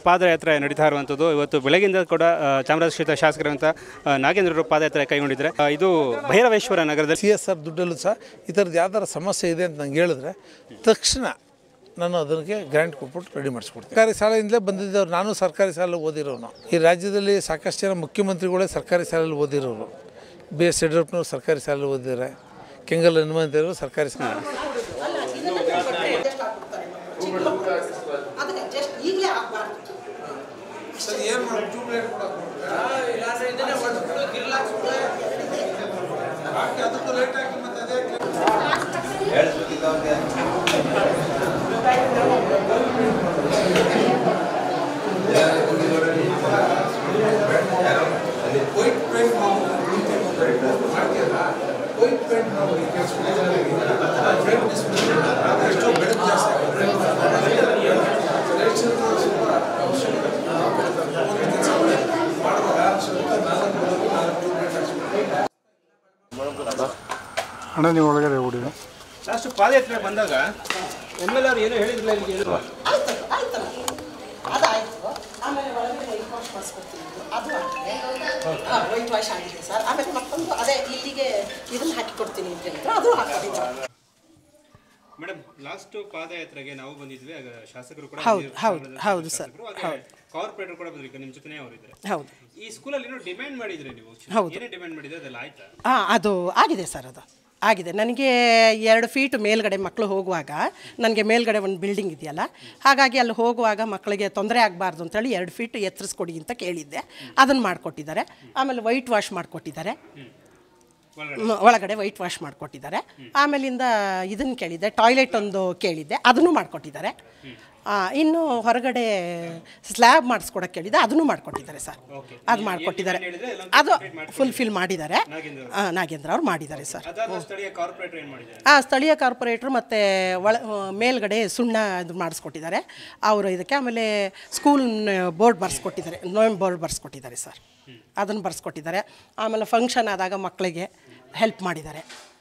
ಪಾದಯಾತ್ರೆ ನಡೀತಾ ಇರುವಂಥದ್ದು ಇವತ್ತು ಬೆಳಗಿಂದ ಕೂಡ ಆ, ಚಾಮರಾಜ ಕ್ಷೇತ್ರ ಶಾಸಕರಂತ ನಾಗೇಂದ್ರರು ಪಾದಯಾತ್ರೆ ಕೈಗೊಂಡಿದ್ದಾರೆ ಆ, ಇದು ಭೈರವೇಶ್ವರ ನಗರದಲ್ಲಿ ಸಿ ಎಸ್ ಆರ್ ದುಡ್ಡಲ್ಲೂ ಸಹ ಈ ಥರದ್ದು ಯಾವ್ದಾರ ಸಮಸ್ಯೆ ಇದೆ ಅಂತ ನಂಗೆ ಹೇಳಿದ್ರೆ ತಕ್ಷಣ ನಾನು ಅದಕ್ಕೆ ಗ್ರ್ಯಾಂಟ್ ಕೊಟ್ಬಿಟ್ಟು ರೆಡಿ ಮಾಡಿಸ್ಕೊಡ್ತೀನಿ ಸರ್ಕಾರಿ ಶಾಲೆಯಿಂದಲೇ ಬಂದಿದ್ದವ್ರು ನಾನು ಸರ್ಕಾರಿ ಶಾಲೆ ಓದಿರೋನು ಈ ರಾಜ್ಯದಲ್ಲಿ ಸಾಕಷ್ಟು ಜನ ಮುಖ್ಯಮಂತ್ರಿಗಳೇ ಸರ್ಕಾರಿ ಶಾಲೆಯಲ್ಲಿ ಓದಿರೋರು ಬಿ ಎಸ್ ಯಡಿಯೂರಪ್ಪನವ್ರು ಸರ್ಕಾರಿ ಶಾಲೆ ಓದಿದ್ದಾರೆ ಕೆಂಗಲ್ ಹನುಮಂತರು ಸರ್ಕಾರಿ ಶಾಲೆ ಅದಕ್ಕೆ ಜಸ್ಟ್ ಈಗಲೇ ಆಗಬಾರ್ದು ಅಣ್ಣ ನೀವು ಒಳಗಡೆ ಓಡಿ ಲಾಸ್ಟ್ ಪಾದಯಾತ್ರೆ ಬಂದಾಗ ಎಮ್ ಎಲ್ ಆರ್ ಏನು ಹೇಳಿದ್ರಲ್ಲ ಇಲ್ಲಿಗೆ ಏನು? ಆಯ್ತು ಆಯ್ತಲ್ಲ ಅದಾಯ್ತು ಆಮೇಲೆ ಒಳಗಡೆ ವೈಟ್ ವಾಶ್ ಮಾಡಿಸ್ಕೊಡ್ತೀನಿ ಅದು ಆಗಿದೆ ವೈಟ್ ವಾಶ್ ಆಗಿದೆ ಸರ್ ಆಮೇಲೆ ಮತ್ತೊಂದು ಅದೇ ಇಲ್ಲಿಗೆ ಇದನ್ನ ಹಾಕಿ ಕೊಡ್ತೀನಿ ಅಂತ ಹೇಳಿದ್ರು ಅದು ಹಾಕ್ಕೊಟ್ಟಿದ್ದಾರೆ ಮೇಡಮ್ ಲಾಸ್ಟ್ ಪಾದಯಾತ್ರೆಗೆ ನಾವು ಬಂದಿದ್ವಿ ಆಗ ಶಾಸಕರು ಕೂಡ ಹೌದು, ಬಂದಿದ್ರು, ಹೌದು, ಚಾಮರಾಜ ಹೌದು ಶಾಸಕರು, ಸರ್, ಹಾಗೆ ಕಾರ್ಪೊರೇಟರ್ ಕೂಡ ಬಂದ್ರು ಈಗ ನಿಮ್ಮ ಜೊತೆನೇ ಅವರಿದ್ರೆ ಹೌದು ಈ ಸ್ಕೂಲಲ್ಲಿ ಏನೋ ಡಿಮ್ಯಾಂಡ್ ಮಾಡಿದ್ರೆ ನೀವು ಹೌದು. ಏನೇ ಡಿಮ್ಯಾಂಡ್ ಮಾಡಿದ್ರೆ ಅದೆಲ್ಲ ಆಯ್ತಾ ಹಾಂ ಅದು ಆಗಿದೆ ಸರ್ ಅದು ಆಗಿದೆ ನನಗೆ ಎರಡು ಫೀಟ್ ಮೇಲ್ಗಡೆ ಮಕ್ಕಳು ಹೋಗುವಾಗ ನನಗೆ ಮೇಲ್ಗಡೆ ಒಂದು ಬಿಲ್ಡಿಂಗ್ ಇದೆಯಲ್ಲ ಹಾಗಾಗಿ ಅಲ್ಲಿ ಹೋಗುವಾಗ ಮಕ್ಕಳಿಗೆ ತೊಂದರೆ ಆಗಬಾರ್ದು ಅಂತೇಳಿ ಎರಡು ಫೀಟ್ ಎತ್ತರಿಸ್ಕೊಡಿ ಅಂತ ಕೇಳಿದ್ದೆ ಅದನ್ನು ಮಾಡಿಕೊಟ್ಟಿದ್ದಾರೆ ಆಮೇಲೆ ವೈಟ್ ವಾಶ್ ಮಾಡಿಕೊಟ್ಟಿದ್ದಾರೆ ಮ್, ಒಳಗಡೆ ವೈಟ್ ವಾಶ್ ಮಾಡಿಕೊಟ್ಟಿದ್ದಾರೆ ಆಮೇಲಿಂದ ಇದನ್ನು ಕೇಳಿದ್ದೆ ಟಾಯ್ಲೆಟ್ ಒಂದು ಕೇಳಿದ್ದೆ ಅದನ್ನು ಮಾಡಿಕೊಟ್ಟಿದ್ದಾರೆ ಇನ್ನು ಹೊರಗಡೆ ಸ್ಲ್ಯಾಬ್ ಮಾಡಿಸ್ಕೊಡಕ್ಕೆ ಕೇಳಿದ್ದೆ ಅದನ್ನು ಮಾಡಿಕೊಟ್ಟಿದ್ದಾರೆ ಸರ್ ಅದು ಮಾಡಿಕೊಟ್ಟಿದ್ದಾರೆ ಅದು ಫುಲ್ಫಿಲ್ ಮಾಡಿದ್ದಾರೆ ಆ, ನಾಗೇಂದ್ರ ಅವ್ರು ಮಾಡಿದ್ದಾರೆ ಸರ್ ಅದಾದ ಸ್ಥಳೀಯ ಕಾರ್ಪೊರೇಟರ್ ಏನು ಮಾಡಿದ್ದಾರೆ ಆ ಸ್ಥಳೀಯ ಕಾರ್ಪೊರೇಟ್ರು ಮತ್ತು ಒಳ ಮೇಲ್ಗಡೆ ಸುಣ್ಣ ಇದು ಮಾಡಿಸ್ಕೊಟ್ಟಿದ್ದಾರೆ ಅವರು ಇದಕ್ಕೆ ಆಮೇಲೆ ಸ್ಕೂಲ್ ಬೋರ್ಡ್ ಬರ್ಸ್ಕೊಟ್ಟಿದ್ದಾರೆ ನೋಯ್ ಬೋರ್ಡ್ ಬರ್ಸ್ಕೊಟ್ಟಿದ್ದಾರೆ ಸರ್ ಅದನ್ನು ಬರ್ಸ್ಕೊಟ್ಟಿದ್ದಾರೆ ಆಮೇಲೆ ಫಂಕ್ಷನ್ ಆದಾಗ ಮಕ್ಕಳಿಗೆ ಹೆಲ್ಪ್ ಮಾಡಿದ್ದಾರೆ